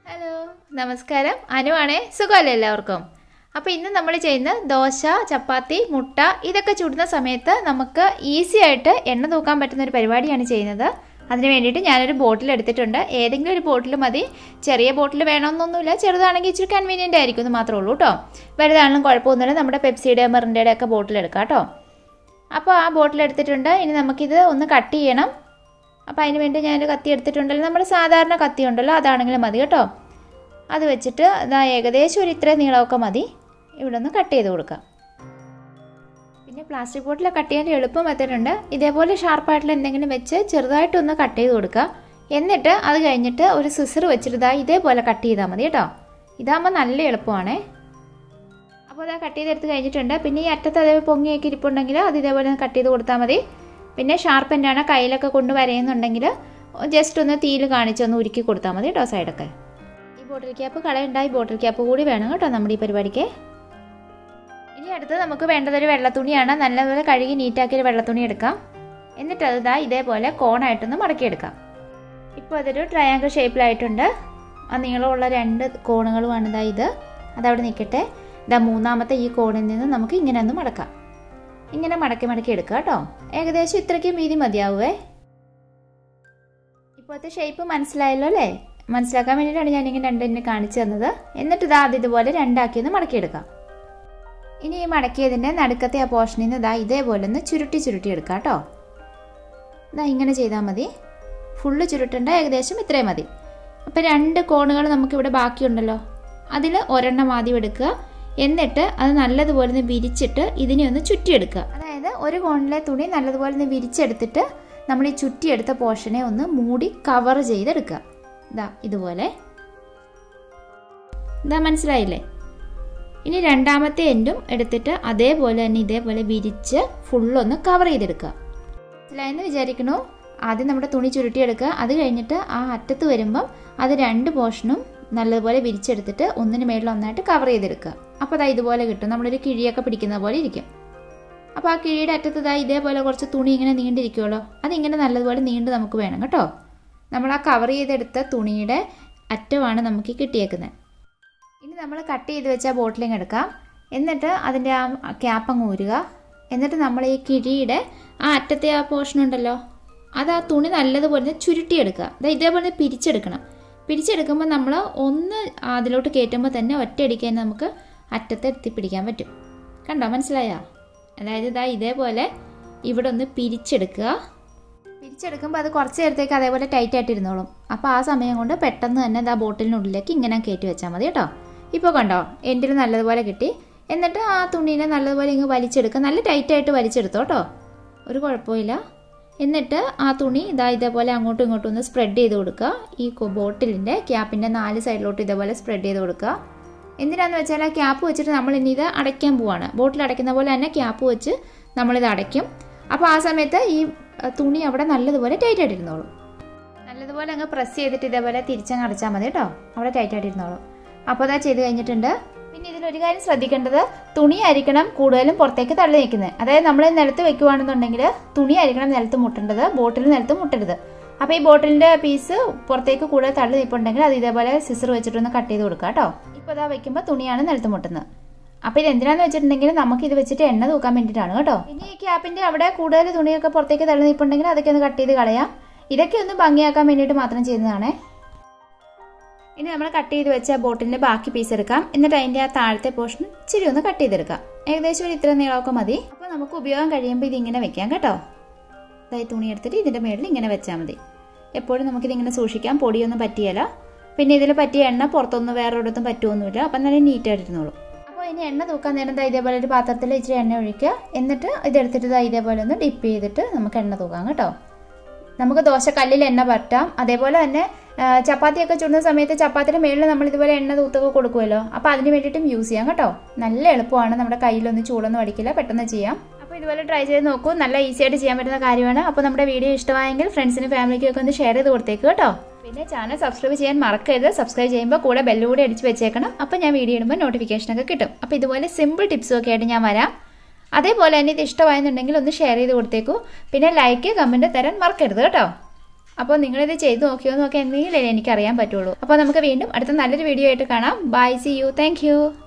hello നമസ്കാരം അനുവാണേ സുഖമല്ലേ എല്ലാവർക്കും അപ്പോൾ ഇന്ന് നമ്മൾ ചെയ്യുന്ന ദോശ ചപ്പാത്തി മുട്ട ഇതൊക്കെ ചുടുന്ന സമയത്ത് നമുക്ക് ഈസി ആയിട്ട് എണ്ണ തൂക്കാൻ പറ്റുന്ന ഒരു പരിപാടിയാണ് ചെയ്യുന്നത് അതിന് വേണ്ടിയിട്ട് ഞാനൊരു ബോട്ടിൽ എടുത്തിട്ടുണ്ട് ഏതെങ്കിലും ഒരു ബോട്ടിൽ മതി ചെറിയ ബോട്ടിൽ വേണമെന്നൊന്നുമില്ല ചെറുതാണെങ്കിൽ ഇച്ചിരി കൺവീനിയൻ്റ് ആയിരിക്കും എന്ന് മാത്രമേ ഉള്ളൂ കേട്ടോ വലുതാണെങ്കിലും കുഴപ്പമൊന്നുമില്ല നമ്മുടെ പെപ്സിയുടെ മെറിൻ്റെ ഒക്കെ ബോട്ടിൽ എടുക്കാം കേട്ടോ അപ്പോൾ ആ ബോട്ടിൽ എടുത്തിട്ടുണ്ട് ഇനി നമുക്കിത് ഒന്ന് കട്ട് ചെയ്യണം അപ്പോൾ അതിന് വേണ്ടി ഞാനൊരു കത്തി എടുത്തിട്ടുണ്ടല്ലോ നമ്മുടെ സാധാരണ കത്തി ഉണ്ടല്ലോ അതാണെങ്കിലും മതി കേട്ടോ അത് വെച്ചിട്ട് ഇതാ ഏകദേശം ഒരു ഇത്രയും നീളമൊക്കെ മതി ഇവിടെ ഒന്ന് കട്ട് ചെയ്ത് കൊടുക്കാം പിന്നെ പ്ലാസ്റ്റിക് ബോട്ടിൽ കട്ട് ചെയ്യാൻ എളുപ്പം മെത്തേഡുണ്ട് ഇതേപോലെ ഷാർപ്പായിട്ടുള്ള എന്തെങ്കിലും വെച്ച് ചെറുതായിട്ടൊന്ന് കട്ട് ചെയ്ത് കൊടുക്കുക എന്നിട്ട് അത് കഴിഞ്ഞിട്ട് ഒരു സിസർ വെച്ചിട്ട് ഇതാ ഇതേപോലെ കട്ട് ചെയ്താൽ മതി കേട്ടോ ഇതാകുമ്പോൾ നല്ല എളുപ്പമാണേ അപ്പോൾ അത് കട്ട് ചെയ്തെടുത്ത് കഴിഞ്ഞിട്ടുണ്ട് പിന്നെ ഈ അറ്റത്ത് അതേപോലെ പൊങ്ങിയൊക്കെ ഇരിപ്പുണ്ടെങ്കിൽ അത് ഇതേപോലെ ഒന്ന് കട്ട് ചെയ്ത് കൊടുത്താൽ മതി പിന്നെ ഷാർപ്പൻ്റാണ് കയ്യിലൊക്കെ കൊണ്ട് വരയുന്നുണ്ടെങ്കിൽ ജസ്റ്റ് ഒന്ന് തീയിൽ കാണിച്ചൊന്ന് ഉരുക്കി കൊടുത്താൽ മതി കേട്ടോ സൈഡൊക്കെ ഈ ബോട്ടിൽ ക്യാപ്പ് കളയുണ്ടായി ബോട്ടിൽ ക്യാപ്പ് കൂടി വേണം കേട്ടോ നമ്മുടെ ഈ പരിപാടിക്ക് ഇനി അടുത്ത് നമുക്ക് വേണ്ടത് ഒരു വെള്ളത്തുണിയാണ് നല്ലപോലെ കഴുകി നീറ്റാക്കി ഒരു വെള്ളത്തുണി എടുക്കാം എന്നിട്ട് അത് ഇതാ ഇതേപോലെ കോണായിട്ടൊന്ന് മടക്കിയെടുക്കാം ഇപ്പോൾ അതൊരു ട്രയാങ്കിൾ ഷേപ്പിലായിട്ടുണ്ട് ആ നീളമുള്ള രണ്ട് കോണുകളുമാണ് ഇതാ ഇത് അതവിടെ നിൽക്കട്ടെ ഇതാ മൂന്നാമത്തെ ഈ കോണിൽ നിന്ന് നമുക്ക് ഇങ്ങനെ ഒന്ന് മടക്കാം ഇങ്ങനെ മടക്കി മടക്കി എടുക്കുക കേട്ടോ ഏകദേശം ഇത്രയ്ക്കും വീതി മതിയാവുമേ ഇപ്പോഴത്തെ ഷേപ്പ് മനസ്സിലായല്ലോ അല്ലേ മനസ്സിലാക്കാൻ വേണ്ടിയിട്ടാണ് ഞാനിങ്ങനെ രണ്ടിനെ കാണിച്ചു തന്നത് എന്നിട്ട് ഇതാ അത് ഇതുപോലെ രണ്ടാക്കി ഒന്ന് മടക്കിയെടുക്കാം ഇനി ഈ മടക്കിയതിൻ്റെ നടുക്കത്തെ ആ പോർഷനിൽ നിന്ന് ഇതാ ഇതേപോലെ ഒന്ന് ചുരുട്ടി ചുരുട്ടി എടുക്കാം കേട്ടോ ഇതാ ഇങ്ങനെ ചെയ്താൽ മതി ഫുള്ള് ചുരുട്ടേണ്ട ഏകദേശം ഇത്രയും മതി അപ്പോൾ രണ്ട് കോണുകൾ നമുക്കിവിടെ ബാക്കിയുണ്ടല്ലോ അതിൽ ഒരെണ്ണം ആദ്യം എടുക്കുക എന്നിട്ട് അത് നല്ലതുപോലെ ഒന്ന് വിരിച്ചിട്ട് ഇതിനെ ഒന്ന് ചുറ്റിയെടുക്കുക അതായത് ഒരു കോണിലെ തുണി നല്ലതുപോലെ ഒന്ന് വിരിച്ചെടുത്തിട്ട് നമ്മൾ ഈ ചുറ്റിയെടുത്ത പോർഷനെ ഒന്ന് മൂടി കവർ ചെയ്തെടുക്കുക ഇതാ ഇതുപോലെ ഇതാ മനസ്സിലായില്ലേ ഇനി രണ്ടാമത്തെ എൻഡും എടുത്തിട്ട് അതേപോലെ തന്നെ ഇതേപോലെ വിരിച്ച് ഫുള്ളൊന്ന് കവർ ചെയ്തെടുക്കുക മനസ്സിലായെന്ന് വിചാരിക്കണു ആദ്യം നമ്മുടെ തുണി ചുരുട്ടിയെടുക്കുക അത് കഴിഞ്ഞിട്ട് ആ അറ്റത്ത് വരുമ്പം അത് രണ്ട് പോർഷനും നല്ലതുപോലെ വിരിച്ചെടുത്തിട്ട് ഒന്നിന് മേളിൽ ഒന്നായിട്ട് കവർ ചെയ്തെടുക്കുക അപ്പോൾ അതാ ഇതുപോലെ കിട്ടും നമ്മളൊരു കിഴിയൊക്കെ പിടിക്കുന്ന പോലെ ഇരിക്കും അപ്പോൾ ആ കിഴിയുടെ അറ്റത്ത് ഇതാ ഇതേപോലെ കുറച്ച് തുണി ഇങ്ങനെ നീണ്ടിരിക്കുമല്ലോ അതിങ്ങനെ നല്ലതുപോലെ നീണ്ട് നമുക്ക് വേണം കേട്ടോ നമ്മൾ ആ കവർ ചെയ്തെടുത്ത തുണിയുടെ അറ്റമാണ് നമുക്ക് കിട്ടിയേക്കുന്നത് ഇനി നമ്മൾ കട്ട് ചെയ്ത് വെച്ച ബോട്ടിലിങ് എടുക്കാം എന്നിട്ട് അതിൻ്റെ ആ ക്യാപ്പ് അങ്ങ് ഊരുക എന്നിട്ട് നമ്മൾ ഈ കിഴിയുടെ ആ അറ്റത്തെ ആ പോർഷൻ ഉണ്ടല്ലോ അത് ആ തുണി നല്ലതുപോലെ ചുരുട്ടിയെടുക്കുക അതായത് ഇതേപോലെ പിരിച്ചെടുക്കണം പിരിച്ചെടുക്കുമ്പോൾ നമ്മൾ ഒന്ന് അതിലോട്ട് കയറ്റുമ്പോൾ തന്നെ ഒറ്റയടിക്കാൻ നമുക്ക് അറ്റത്തെ എത്തിപ്പിടിക്കാൻ പറ്റും കണ്ടോ മനസ്സിലായോ അതായത് ഇതാ ഇതേപോലെ ഇവിടെ ഒന്ന് പിരിച്ചെടുക്കുക പിരിച്ചെടുക്കുമ്പോൾ അത് കുറച്ച് നേരത്തേക്ക് അതേപോലെ ടൈറ്റ് ആയിട്ട് ഇരുന്നോളും അപ്പോൾ ആ സമയം കൊണ്ട് പെട്ടെന്ന് തന്നെ ഇതാ ബോട്ടിലിനുള്ളിലേക്ക് ഇങ്ങനെ കയറ്റി വെച്ചാൽ മതി കേട്ടോ ഇപ്പോൾ കണ്ടോ എൻഡിൽ നല്ലതുപോലെ കിട്ടി എന്നിട്ട് ആ തുണീനെ നല്ലതുപോലെ ഇങ്ങ് വലിച്ചെടുക്കുക നല്ല ടൈറ്റായിട്ട് വലിച്ചെടുത്തോ കേട്ടോ ഒരു കുഴപ്പമില്ല എന്നിട്ട് ആ തുണി ഇതാ ഇതേപോലെ അങ്ങോട്ടും ഇങ്ങോട്ടും ഒന്ന് സ്പ്രെഡ് ചെയ്ത് കൊടുക്കുക ഈ ബോട്ടിലിൻ്റെ ക്യാപ്പിൻ്റെ നാല് സൈഡിലോട്ട് ഇതേപോലെ സ്പ്രെഡ് ചെയ്ത് കൊടുക്കുക എന്തിനാന്ന് വെച്ചാൽ ആ ക്യാപ്പ് വെച്ചിട്ട് നമ്മൾ ഇനി ഇത് അടയ്ക്കാൻ പോവാണ് ബോട്ടിൽ അടയ്ക്കുന്ന പോലെ തന്നെ ക്യാപ്പ് വെച്ച് നമ്മളിത് അടയ്ക്കും അപ്പോൾ ആ സമയത്ത് ഈ തുണി അവിടെ നല്ലതുപോലെ ടൈറ്റ് ആയിട്ടിരുന്നോളും നല്ലതുപോലെ അങ്ങ് പ്രസ് ചെയ്തിട്ട് ഇതേപോലെ തിരിച്ചങ്ങ് അടച്ചാൽ മതി കേട്ടോ അവിടെ ടൈറ്റ് ആയിട്ടിരുന്നോളും അപ്പോൾ അതാ ചെയ്ത് കഴിഞ്ഞിട്ടുണ്ട് പിന്നെ ഇതിലൊരു കാര്യം ശ്രദ്ധിക്കേണ്ടത് തുണി ആയിരിക്കണം കൂടുതലും പുറത്തേക്ക് തള്ളി നിൽക്കുന്നത് അതായത് നമ്മൾ നിലത്ത് വെക്കുവാണെന്നുണ്ടെങ്കിൽ തുണി ആയിരിക്കണം നിലത്ത് മുട്ടേണ്ടത് ബോട്ടിൽ നിലത്ത് മുട്ടരുത് അപ്പോൾ ഈ ബോട്ടിലിൻ്റെ പീസ് പുറത്തേക്ക് കൂടുതൽ തള്ളി നിൽപ്പുണ്ടെങ്കിൽ അത് ഇതേപോലെ സിസർ വെച്ചിട്ടൊന്ന് കട്ട് ചെയ്ത് കൊടുക്കുക കേട്ടോ ഇപ്പോൾ ഇതാ വെക്കുമ്പോൾ തുണിയാണ് നിലത്ത് മുട്ടുന്നത് അപ്പോൾ ഇത് എന്തിനാന്ന് വെച്ചിട്ടുണ്ടെങ്കിൽ നമുക്ക് ഇത് വെച്ചിട്ട് എണ്ണ തൂക്കാൻ വേണ്ടിയിട്ടാണ് കേട്ടോ ഇനി ഈ ക്യാപ്പിൻ്റെ അവിടെ കൂടുതൽ തുണിയൊക്കെ പുറത്തേക്ക് തള്ളി നിൽപ്പുണ്ടെങ്കിൽ അതൊക്കെ ഒന്ന് കട്ട് ചെയ്ത് കളയാം ഇതൊക്കെ ഒന്ന് ഭംഗിയാക്കാൻ വേണ്ടിയിട്ട് മാത്രം ചെയ്യുന്നതാണേ ഇനി നമ്മൾ കട്ട് ചെയ്ത് വെച്ച ബോട്ടിലിൻ്റെ ബാക്കി പീസ് എടുക്കാം എന്നിട്ട് അതിൻ്റെ ആ താഴത്തെ പോർഷൻ ഇച്ചിരി ഒന്ന് കട്ട് ചെയ്തെടുക്കാം ഏകദേശം ഒരു ഇത്ര നീളമൊക്കെ മതി അപ്പോൾ നമുക്ക് ഉപയോഗം കഴിയുമ്പോൾ ഇത് ഇങ്ങനെ വെക്കാം കേട്ടോ അതായത് തുണി എടുത്തിട്ട് ഇതിൻ്റെ മേളിൽ ഇങ്ങനെ വെച്ചാൽ മതി എപ്പോഴും നമുക്കിതിങ്ങനെ സൂക്ഷിക്കാം പൊടിയൊന്നും പറ്റിയല്ല പിന്നെ ഇതിൽ പറ്റിയ എണ്ണ പുറത്തൊന്നും വേറെ ഒരിടത്തും പറ്റുമൊന്നുമില്ല അപ്പം നല്ല നീറ്റായിട്ടിരുന്നോളൂ അപ്പോൾ ഇനി എണ്ണ തൂക്കാൻ നേരം ദാ ഇതേപോലെ ഒരു പാത്രത്തിൽ ഇച്ചിരി എണ്ണ ഒഴിക്കുക എന്നിട്ട് ഇതെടുത്തിട്ട് ദാ ഇതേപോലെ ഒന്ന് ഡിപ്പ് ചെയ്തിട്ട് നമുക്ക് എണ്ണ തൂക്കാം കേട്ടോ നമുക്ക് ദോശക്കല്ലിൽ എണ്ണ പറ്റാം അതേപോലെ തന്നെ ചപ്പാത്തിയൊക്കെ ചുടുന്ന സമയത്ത് ചപ്പാത്തിയുടെ മേളിൽ നമ്മൾ ഇതുപോലെ എണ്ണ തൂത്തൊക്കെ കൊടുക്കുമല്ലോ അപ്പോൾ അതിന് വേണ്ടിയിട്ടും യൂസ് ചെയ്യാം കേട്ടോ നല്ല എളുപ്പമാണ് നമ്മുടെ കയ്യിലൊന്നും ചൂടൊന്നും അടിക്കില്ല പെട്ടെന്ന് ചെയ്യാം അപ്പോൾ ഇതുപോലെ ട്രൈ ചെയ്ത് നോക്കൂ നല്ല ഈസി ആയിട്ട് ചെയ്യാൻ പറ്റുന്ന കാര്യമാണ് അപ്പോൾ നമ്മുടെ വീഡിയോ ഇഷ്ടമായെങ്കിൽ ഫ്രണ്ട്സിനും ഫാമിലിക്കും ഒക്കെ ഒന്ന് ഷെയർ ചെയ്ത് കൊടുത്തേക്ക് കേട്ടോ പിന്നെ ചാനൽ സബ്സ്ക്രൈബ് ചെയ്യാൻ മറക്കരുത് സബ്സ്ക്രൈബ് ചെയ്യുമ്പോൾ കൂടെ ബെല്ല് കൂടി അടിച്ച് വെച്ചേക്കണം അപ്പോൾ ഞാൻ വീഡിയോ ഇടുമ്പോൾ നോട്ടിഫിക്കേഷനൊക്കെ കിട്ടും അപ്പോൾ ഇതുപോലെ സിമ്പിൾ ടിപ്സും ഒക്കെ ആയിട്ട് ഞാൻ വരാം അതേപോലെ തന്നെ ഇത് ഇഷ്ടമായെന്നുണ്ടെങ്കിൽ ഒന്ന് ഷെയർ ചെയ്ത് കൊടുത്തേക്കൂ പിന്നെ ലൈക്ക് കമൻറ്റ് തരാൻ മറക്കരുത് കേട്ടോ അപ്പോൾ നിങ്ങളിത് ചെയ്ത് നോക്കിയോ നോക്കി എന്നെങ്കിലേ എനിക്കറിയാൻ പറ്റുള്ളൂ അപ്പോൾ നമുക്ക് വീണ്ടും അടുത്ത നല്ലൊരു വീഡിയോ ആയിട്ട് കാണാം ബൈ സി യു താങ്ക്